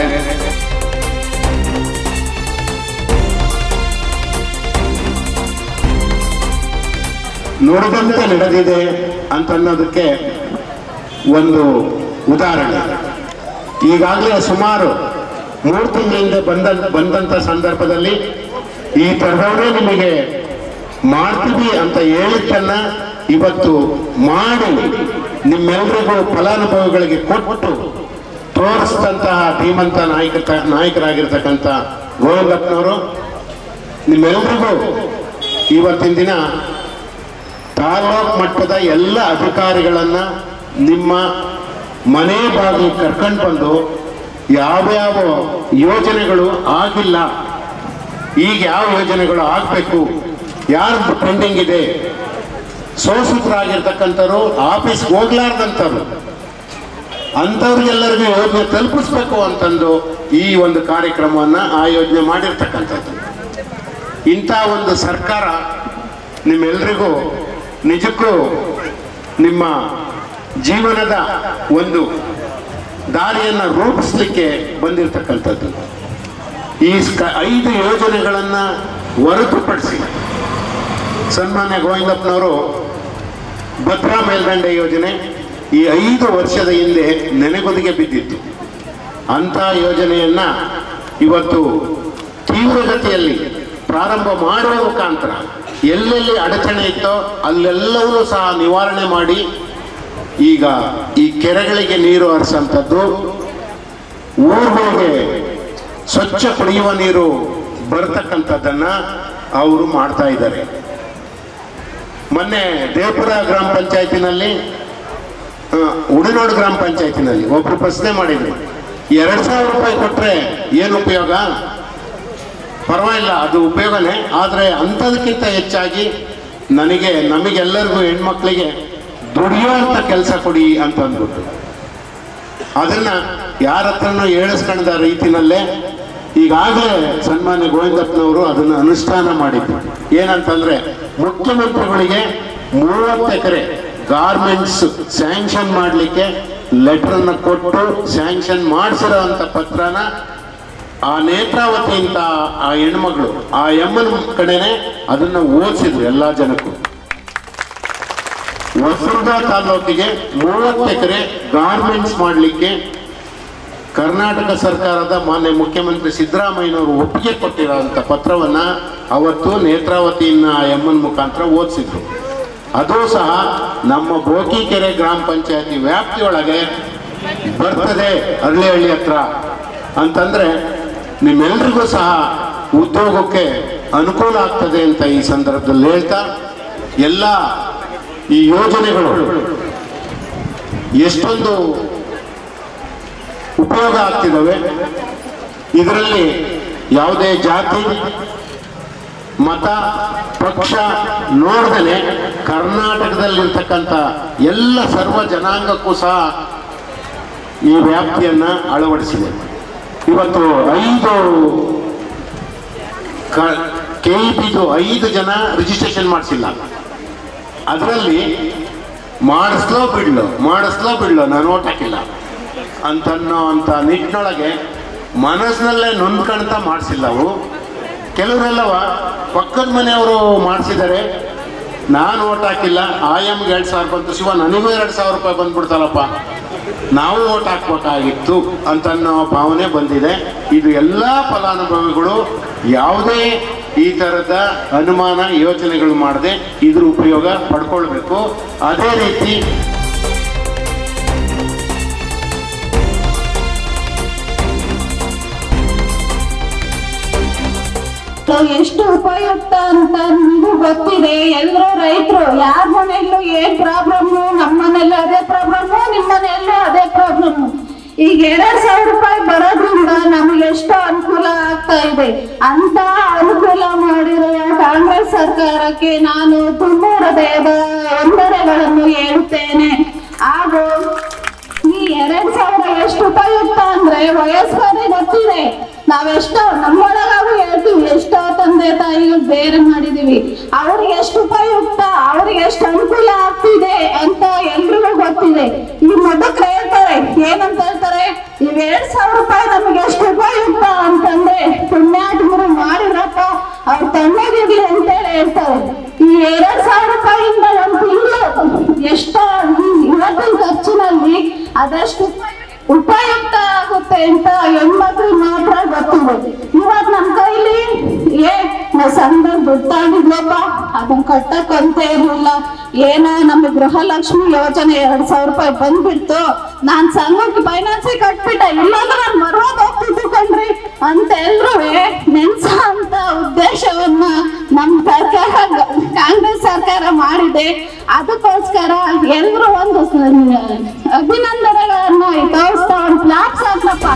ನುಡಿದಂತೆ ನಡೆದಿದೆ ಅಂತ ಅನ್ನೋದಕ್ಕೆ ಒಂದು ಉದಾಹರಣೆ ಈಗಾಗಲೇ ಸುಮಾರು ಮೂರು ತಿಂಗಳಿಂದ ಬಂದ ಬಂದಂಥ ಸಂದರ್ಭದಲ್ಲಿ ಈ ಥರದವರೇ ನಿಮಗೆ ಮಾಡ್ತೀವಿ ಅಂತ ಹೇಳಿದ್ದನ್ನ ಇವತ್ತು ಮಾಡಿ ನಿಮ್ಮೆಲ್ಲರಿಗೂ ಫಲಾನುಭವಿಗಳಿಗೆ ಕೊಟ್ಟು ತೋರಿಸಿದಂತಹ ಧೀಮಂತ ನಾಯಕ ನಾಯಕರಾಗಿರ್ತಕ್ಕಂಥ ಗೋವಿಂದಪ್ಪನವರು ನಿಮ್ಮೆಲ್ಲರಿಗೂ ಇವತ್ತಿನ ದಿನ ತಾಲೂಕ್ ಮಟ್ಟದ ಎಲ್ಲ ಅಧಿಕಾರಿಗಳನ್ನ ನಿಮ್ಮ ಮನೆ ಬಾಗಿಲು ಕರ್ಕೊಂಡು ಬಂದು ಯಾವ್ಯಾವ ಯೋಜನೆಗಳು ಆಗಿಲ್ಲ ಈಗ ಯಾವ ಯೋಜನೆಗಳು ಆಗಬೇಕು ಯಾರು ಪೆಂಡಿಂಗ್ ಇದೆ ಸೋಸುತ್ತರಾಗಿರ್ತಕ್ಕಂಥವ್ರು ಆಫೀಸ್ ಹೋಗ್ಲಾರ್ದಂಥವ್ರು ಅಂಥವ್ರಿಗೆಲ್ಲರಿಗೂ ಯೋಜನೆ ತಲುಪಿಸ್ಬೇಕು ಅಂತಂದು ಈ ಒಂದು ಕಾರ್ಯಕ್ರಮವನ್ನು ಆಯೋಜನೆ ಮಾಡಿರ್ತಕ್ಕಂಥದ್ದು ಇಂಥ ಒಂದು ಸರ್ಕಾರ ನಿಮ್ಮೆಲ್ರಿಗೂ ನಿಜಕ್ಕೂ ನಿಮ್ಮ ಜೀವನದ ಒಂದು ದಾರಿಯನ್ನು ರೂಪಿಸ್ಲಿಕ್ಕೆ ಬಂದಿರತಕ್ಕಂಥದ್ದು ಈ ಸ್ಕ- ಐದು ಯೋಜನೆಗಳನ್ನು ಹೊರತುಪಡಿಸಿ ಸನ್ಮಾನ್ಯ ಗೋವಿಂದಪ್ಪನವರು ಭದ್ರಾ ಮೇಲ್ದಂಡೆ ಯೋಜನೆ ಈ ಐದು ವರ್ಷದ ಹಿಂದೆ ನೆನೆಗುದಿಗೆ ಬಿದ್ದಿತ್ತು ಅಂಥ ಯೋಜನೆಯನ್ನ ಇವತ್ತು ತೀವ್ರಗತಿಯಲ್ಲಿ ಪ್ರಾರಂಭ ಮಾಡುವ ಮುಖಾಂತರ ಎಲ್ಲೆಲ್ಲಿ ಅಡಚಣೆ ಇತ್ತೋ ಅಲ್ಲೆಲ್ಲವೂ ಸಹ ನಿವಾರಣೆ ಮಾಡಿ ಈಗ ಈ ಕೆರೆಗಳಿಗೆ ನೀರು ಹರಿಸಂಥದ್ದು ಊರುಗಳಿಗೆ ಸ್ವಚ್ಛ ಕುಡಿಯುವ ನೀರು ಬರ್ತಕ್ಕಂಥದ್ದನ್ನ ಅವರು ಮಾಡ್ತಾ ಇದ್ದಾರೆ ಮೊನ್ನೆ ದೇವಪುರ ಗ್ರಾಮ ಪಂಚಾಯತಿನಲ್ಲಿ ಆ, ಉಡಿನೋಡು ಗ್ರಾಮ ಪಂಚಾಯತಿನಲ್ಲಿ ಒಬ್ರು ಪ್ರಶ್ನೆ ಮಾಡಿದ್ರು ಎರಡ್ ಸಾವಿರ ರೂಪಾಯಿ ಕೊಟ್ರೆ ಏನು ಉಪಯೋಗ ಪರವಾಗಿಲ್ಲ ಅದು ಉಪಯೋಗನೇ ಆದರೆ ಅಂಥದಕ್ಕಿಂತ ಹೆಚ್ಚಾಗಿ ನನಗೆ ನಮಗೆಲ್ಲರಿಗೂ ಹೆಣ್ಮಕ್ಳಿಗೆ ದುಡಿಯುವಂಥ ಕೆಲಸ ಕೊಡಿ ಅಂತ ಅಂದ್ಬಿಟ್ಟು ಅದನ್ನ ಯಾರ ಹತ್ರನೂ ಹೇಳಿಸ್ಕೊಂಡ ರೀತಿನಲ್ಲೇ ಈಗಾಗಲೇ ಸನ್ಮಾನ್ಯ ಗೋವಿಂದಪ್ಪನವರು ಅದನ್ನು ಅನುಷ್ಠಾನ ಮಾಡಿದ್ರು ಏನಂತಂದ್ರೆ ಮುಖ್ಯಮಂತ್ರಿಗಳಿಗೆ ಮೂವತ್ತು ಎಕರೆ ಗಾರ್ಮೆಂಟ್ಸ್ ಸ್ಯಾಂಕ್ಷನ್ ಮಾಡಲಿಕ್ಕೆ ಲೆಟರ್ನ ಕೊಟ್ಟು ಸ್ಯಾಂಕ್ಷನ್ ಮಾಡಿಸಿರೋ ಅಂತ ಪತ್ರನ ಆ ನೇತ್ರಾವತಿ ಅಂತ ಆ ಹೆಣ್ಮಗಳು ಆ ಎಮ್ಮನ ಕಡೆನೆ ಅದನ್ನ ಓದಿಸಿದ್ರು ಎಲ್ಲಾ ಜನಕ್ಕೂ ಹೊಸದುರ್ಗ ತಾಲೂಕಿಗೆ ಮೂವತ್ತು ಎಕರೆ ಗಾರ್ಮೆಂಟ್ಸ್ ಮಾಡಲಿಕ್ಕೆ ಕರ್ನಾಟಕ ಸರ್ಕಾರದ ಮಾನ್ಯ ಮುಖ್ಯಮಂತ್ರಿ ಸಿದ್ದರಾಮಯ್ಯನವರು ಒಪ್ಪಿಗೆ ಕೊಟ್ಟಿರೋಂಥ ಪತ್ರವನ್ನ ಅವತ್ತು ನೇತ್ರಾವತಿಯನ್ನ ಆ ಎಮ್ಮನ್ ಮುಖಾಂತರ ಓದಿಸಿದ್ರು ಅದು ಸಹ ನಮ್ಮ ಬೋಕಿಕೆರೆ ಗ್ರಾಮ ಪಂಚಾಯತಿ ವ್ಯಾಪ್ತಿಯೊಳಗೆ ಬರ್ತದೆ ಹಳ್ಳಿ ಹತ್ರ ಅಂತಂದ್ರೆ ನಿಮ್ಮೆಲ್ರಿಗೂ ಸಹ ಉದ್ಯೋಗಕ್ಕೆ ಅನುಕೂಲ ಆಗ್ತದೆ ಅಂತ ಈ ಸಂದರ್ಭದಲ್ಲಿ ಹೇಳ್ತಾ ಎಲ್ಲ ಈ ಯೋಜನೆಗಳು ಎಷ್ಟೊಂದು ಉಪಯೋಗ ಆಗ್ತಿದ್ದಾವೆ ಇದರಲ್ಲಿ ಯಾವುದೇ ಜಾತಿ ಮತ ಪಕ್ಷ ನೋಡ್ದೇನೆ ಕರ್ನಾಟಕದಲ್ಲಿರ್ತಕ್ಕಂಥ ಎಲ್ಲ ಸರ್ವ ಜನಾಂಗಕ್ಕೂ ಸಹ ಈ ವ್ಯಾಪ್ತಿಯನ್ನ ಅಳವಡಿಸಿದೆ ಇವತ್ತು ಐದು ಕೆ ಬಿದು ಐದು ಜನ ರಿಜಿಸ್ಟ್ರೇಷನ್ ಮಾಡಿಸಿಲ್ಲ ಅದರಲ್ಲಿ ಮಾಡಿಸ್ಲೋ ಬಿಡ್ಲು ಮಾಡಿಸ್ಲೋ ಬಿಡ್ಲು ನಾನು ಓಟ್ ಹಾಕಿಲ್ಲ ಅಂತನ್ನೋ ಅಂತ ನಿಟ್ಟಿನೊಳಗೆ ಮನಸ್ಸಿನಲ್ಲೇ ನೊಂದ್ಕಣ್ತ ಮಾಡಿಸಿಲ್ಲ ಅವು ಕೆಲವರೆಲ್ಲವ ಪಕ್ಕದ ಮನೆಯವರು ಮಾಡಿಸಿದ್ದಾರೆ ನಾನು ಓಟ್ ಹಾಕಿಲ್ಲ ಆಯಮ್ಗೆ ಎರಡು ಸಾವಿರ ಬಂತು ಶಿವ ನನಗೂ ಎರಡು ಸಾವಿರ ರೂಪಾಯಿ ಬಂದ್ಬಿಡ್ತಲ್ಲಪ್ಪ ನಾವು ಓಟ್ ಹಾಕ್ಬೇಕಾಗಿತ್ತು ಅಂತನ್ನೋ ಭಾವನೆ ಬಂದಿದೆ ಇದು ಎಲ್ಲ ಫಲಾನುಭವಿಗಳು ಯಾವುದೇ ಈ ಥರದ ಅನುಮಾನ ಯೋಚನೆಗಳು ಮಾಡದೆ ಇದ್ರ ಉಪಯೋಗ ಪಡ್ಕೊಳ್ಬೇಕು ಅದೇ ರೀತಿ ಎಷ್ಟು ಉಪಯುಕ್ತ ಅಂತ ನಿಮಗೂ ಗೊತ್ತಿದೆ ಎಲ್ಲರೂ ರೈತರು ಯಾರ ಮನೆಯಲ್ಲೂ ಏನ್ ಪ್ರಾಬ್ಲಮ್ ನಮ್ಮ ಮನೆಯಲ್ಲೂ ಅದೇ ಪ್ರಾಬ್ಲಮ್ ನಿಮ್ಮ ಮನೆಯಲ್ಲೂ ಅದೇ ಪ್ರಾಬ್ಲಮ್ ಈಗ ಎರಡ್ ಸಾವಿರ ರೂಪಾಯಿ ಬರೋದ್ರಿಂದ ನಮ್ಗೆ ಎಷ್ಟು ಅನುಕೂಲ ಆಗ್ತಾ ಇದೆ ಅಂತ ಅನುಕೂಲ ಮಾಡಿರುವ ಕಾಂಗ್ರೆಸ್ ಸರ್ಕಾರಕ್ಕೆ ನಾನು ತುಂಬ ಹೃದಯದ ವಂದನೆಗಳನ್ನು ಹೇಳುತ್ತೇನೆ ಹಾಗೂ ಈ ಎರಡ್ ಸಾವಿರ ಎಷ್ಟು ಉಪಯುಕ್ತ ಅಂದ್ರೆ ವಯಸ್ಕರಿಗೆ ಗೊತ್ತಿದೆ ನಾವೆಷ್ಟೋ ನಮ್ಮೊಳಗಾಗೂ ಹೇಳ್ತೀವಿ ಎಷ್ಟೋ ತಂದೆ ತಾಯಿಗಳು ಬೇರೆ ಮಾಡಿದೀವಿ ಅವ್ರಿಗೆ ಎಷ್ಟು ಉಪಯುಕ್ತ ಅವ್ರಿಗೆ ಎಷ್ಟು ಅನುಕೂಲ ಆಗ್ತಿದೆ ಅಂತ ಎಲ್ರಿಗೂ ಗೊತ್ತಿದೆ ಈ ಮೊದಲು ಹೇಳ್ತಾರೆ ಏನಂತ ಹೇಳ್ತಾರೆ ಈ ಎರಡ್ ಸಾವಿರ ರೂಪಾಯಿ ನಮಗೆ ಎಷ್ಟು ಉಪಯುಕ್ತ ಅಂತಂದ್ರೆ ಪುಣ್ಯಾತ್ಮರು ಮಾಡಿದ್ರಪ್ಪ ಅವ್ರ ತಣ್ಣಗಿರ್ಲಿ ಅಂತೇಳಿ ಹೇಳ್ತಾರೆ ಈ ಎರಡ್ ಸಾವಿರ ರೂಪಾಯಿಯಿಂದ ಒಂದು ತಿಂಗಳು ಎಷ್ಟೋ ಈ ಇವತ್ತಿನ ಖರ್ಚಿನಲ್ಲಿ ಅದಷ್ಟು ಉಪಯುಕ್ತ ಆಗುತ್ತೆ ಅಂತ ಹೆಣ್ಮಕ್ಳಿಗೆ ಮಾತ್ರ ಗೊತ್ತಿದೆ ಇವತ್ ನಮ್ ಕೈಲಿ ಏ ನಾವು ಸಂಘದಲ್ಲಿ ದುಡ್ಡು ತಗೊಂಡಿದ್ವಪ್ಪ ಅದನ್ನ ಕಟ್ಟಕ್ಕಂತ ಇರ್ಲಿಲ್ಲ ಏನೋ ನಮ್ಮ ಗೃಹಲಕ್ಷ್ಮಿ ಯೋಜನೆ ಎರಡ್ ಸಾವಿರ ರೂಪಾಯಿ ಬಂದ್ಬಿಡ್ತು ನಾನ್ ಸಂಘಕ್ಕೆ ಫೈನಾನ್ಸ್ ಕಟ್ಬಿಟ್ಟೆ ಇಲ್ಲಾಂದ್ರೆ ನಾನು ಮರ್ವಾಗ್ ಹೋಗ್ತಿದ್ದು ಕಣ್ರಿ ಅಂತ ಎಲ್ರೂ ನೆನ್ಸ ಅಂತ ಉದ್ದೇಶವನ್ನ ನಮ್ ಸರ್ಕಾರ ಕಾಂಗ್ರೆಸ್ ಸರ್ಕಾರ ಮಾಡಿದೆ ಅದಕ್ಕೋಸ್ಕರ ಎಲ್ರು ಒಂದು ಸ- ಅಭಿನಂದನೆಗಳನ್ನ ತೋರಿಸ್ತಾ ಒಂದು ಕ್ಲಾಪ್ಸ್ ಹಾಕ್ಲಪ್ಪ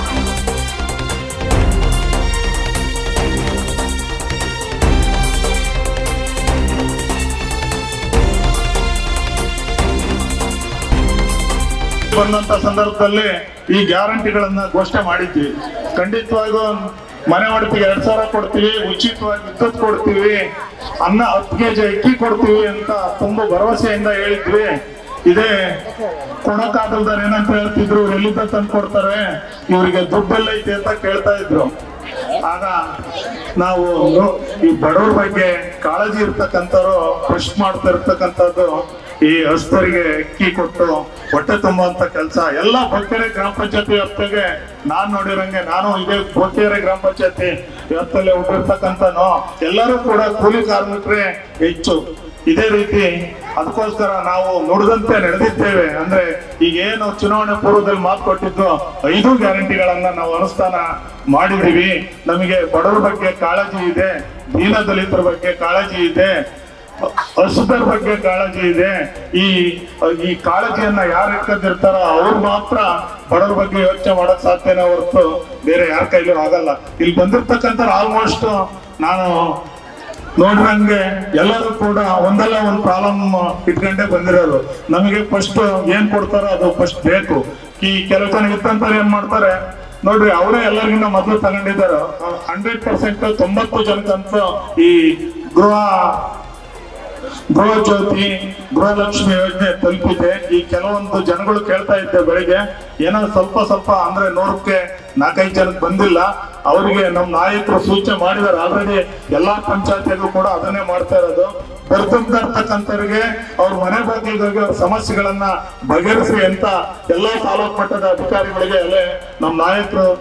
ಬಂದಂತ ಸಂದರ್ಭದಲ್ಲಿ ಈ ಗ್ಯಾರಂಟಿಗಳನ್ನ ಘೋಷಣೆ ಮಾಡಿದ್ವಿ ಖಂಡಿತವಾಗಿಯೂ ಮನೆ ಒಡತಿಗೆ ಎರಡ್ ಸಾವಿರ ಕೊಡ್ತೀವಿ ಉಚಿತವಾಗಿ ವಿದ್ಯುತ್ ಕೊಡ್ತೀವಿ ಅನ್ನ ಹತ್ತು ಕೆಜಿ ಅಕ್ಕಿ ಕೊಡ್ತೀವಿ ಅಂತ ತುಂಬಾ ಭರವಸೆಯಿಂದ ಹೇಳಿದ್ವಿ ಇದೇ ಕೊಡಕ್ಕಾಗಲ್ದಾರ ಏನಂತ ಹೇಳ್ತಿದ್ರು ಇವ್ರು ಎಲ್ಲಿಂದ ತಂದು ಕೊಡ್ತಾರೆ ಇವರಿಗೆ ದುಡ್ಡೆಲ್ಲ ಐತೆ ಅಂತ ಕೇಳ್ತಾ ಇದ್ರು ಆಗ ನಾವು ಈ ಬಡವ್ರ ಬಗ್ಗೆ ಕಾಳಜಿ ಇರ್ತಕ್ಕಂಥವ್ರು ಪ್ರಶ್ನೆ ಮಾಡ್ತಾ ಇರ್ತಕ್ಕಂಥದ್ದು ಈ ಹಸ್ತರಿಗೆ ಅಕ್ಕಿ ಕೊಟ್ಟು ಹೊಟ್ಟೆ ತುಂಬುವಂತ ಕೆಲಸ ಎಲ್ಲ ಬೊಕ್ಕೆರೆ ಗ್ರಾಮ ಪಂಚಾಯತಿ ವ್ಯಾಪ್ತಿಗೆ ನಾನ್ ನೋಡಿರಂಗೆ ನಾನು ಇದೇ ಬೊಕ್ಕೆರೆ ಗ್ರಾಮ ಪಂಚಾಯತಿ ವ್ಯಾಪ್ತಿಯಲ್ಲಿ ಹುಟ್ಟಿರ್ತಕ್ಕಂಥನು ಎಲ್ಲರೂ ಕೂಡ ಕೂಲಿ ಕಾರ್ಮಿಕರೇ ಹೆಚ್ಚು ಇದೇ ರೀತಿ ಅದಕ್ಕೋಸ್ಕರ ನಾವು ನುಡಿದಂತೆ ನಡೆದಿದ್ದೇವೆ ಅಂದ್ರೆ ಈಗ ಏನು ಚುನಾವಣೆ ಪೂರ್ವದಲ್ಲಿ ಮಾತು ಕೊಟ್ಟಿದ್ದು ಐದು ಗ್ಯಾರಂಟಿಗಳನ್ನ ನಾವು ಅನುಷ್ಠಾನ ಮಾಡಿದೀವಿ ನಮಗೆ ಬಡವರ ಬಗ್ಗೆ ಕಾಳಜಿ ಇದೆ ದೀನ ದಲಿತರ ಬಗ್ಗೆ ಕಾಳಜಿ ಇದೆ ಹಸುದರ ಬಗ್ಗೆ ಕಾಳಜಿ ಇದೆ ಈ ಈ ಕಾಳಜಿಯನ್ನ ಯಾರು ಇಟ್ಕೊಂಡಿರ್ತಾರೋ ಅವ್ರು ಮಾತ್ರ ಬಡವರ ಬಗ್ಗೆ ಯೋಚನೆ ಮಾಡಕ್ ಸಾಧ್ಯನೇ ಹೊರತು ಬೇರೆ ಯಾರ ಕೈಲೂ ಆಗಲ್ಲ ಇಲ್ಲಿ ಬಂದಿರ್ತಕ್ಕಂಥ ಆಲ್ಮೋಸ್ಟ್ ನಾನು ನೋಡಿದಂಗೆ ಎಲ್ಲರೂ ಕೂಡ ಒಂದಲ್ಲ ಒಂದು ಪ್ರಾಬ್ಲಮ್ ಇಟ್ಕೊಂಡೇ ಬಂದಿರೋರು ನಮಗೆ ಫಸ್ಟ್ ಏನ್ ಕೊಡ್ತಾರೋ ಅದು ಫಸ್ಟ್ ಬೇಕು ಈ ಕೆಲವು ಜನ ಇತ್ತಂತಾರೆ ಏನ್ ಮಾಡ್ತಾರೆ ನೋಡ್ರಿ ಅವರೇ ಎಲ್ಲರಿಗಿಂತ ಮೊದಲು ತಗೊಂಡಿದ್ದಾರೆ ಹಂಡ್ರೆಡ್ ಪರ್ಸೆಂಟ್ ತೊಂಬತ್ತು ಜನಕ್ಕಂತೂ ಈ ಗೃಹ ಗೃಹ ಜ್ಯೋತಿ ಗೃಹಲಕ್ಷ್ಮಿ ಯೋಜನೆ ತಲುಪಿದೆ ಈ ಕೆಲವೊಂದು ಜನಗಳು ಕೇಳ್ತಾ ಇದ್ದೆ ಬೆಳಿಗ್ಗೆ ಏನೋ ಸ್ವಲ್ಪ ಸ್ವಲ್ಪ ಅಂದ್ರೆ ನೂರಕ್ಕೆ ನಾಲ್ಕೈದು ಜನಕ್ಕೆ ಬಂದಿಲ್ಲ ಅವರಿಗೆ ನಮ್ಮ ನಾಯಕರು ಸೂಚನೆ ಮಾಡಿದ್ದಾರೆ ಆಲ್ರೆಡಿ ಎಲ್ಲಾ ಪಂಚಾಯತಿಗೂ ಕೂಡ ಅದನ್ನೇ ಮಾಡ್ತಾ ಇರೋದು ಬರ್ತಾ ಇರ್ತಕ್ಕಂಥವ್ರಿಗೆ ಅವ್ರ ಮನೆ ಬಾಗಿಲಿಗೆ ಅವ್ರ ಸಮಸ್ಯೆಗಳನ್ನ ಬಗೆಹರಿಸಿ ಅಂತ ಎಲ್ಲಾ ತಾಲೂಕು ಮಟ್ಟದ ಅಧಿಕಾರಿಗಳಿಗೆ ಅಲ್ಲೇ ನಮ್ಮ ನಾಯಕರು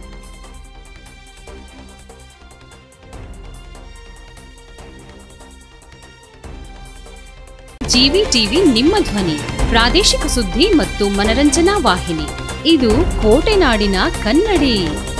ಜಿವಿ ಟಿವಿ ನಿಮ್ಮ ಧ್ವನಿ ಪ್ರಾದೇಶಿಕ ಸುದ್ದಿ ಮತ್ತು ಮನರಂಜನಾ ವಾಹಿನಿ ಇದು ಕೋಟೆನಾಡಿನ ಕನ್ನಡಿ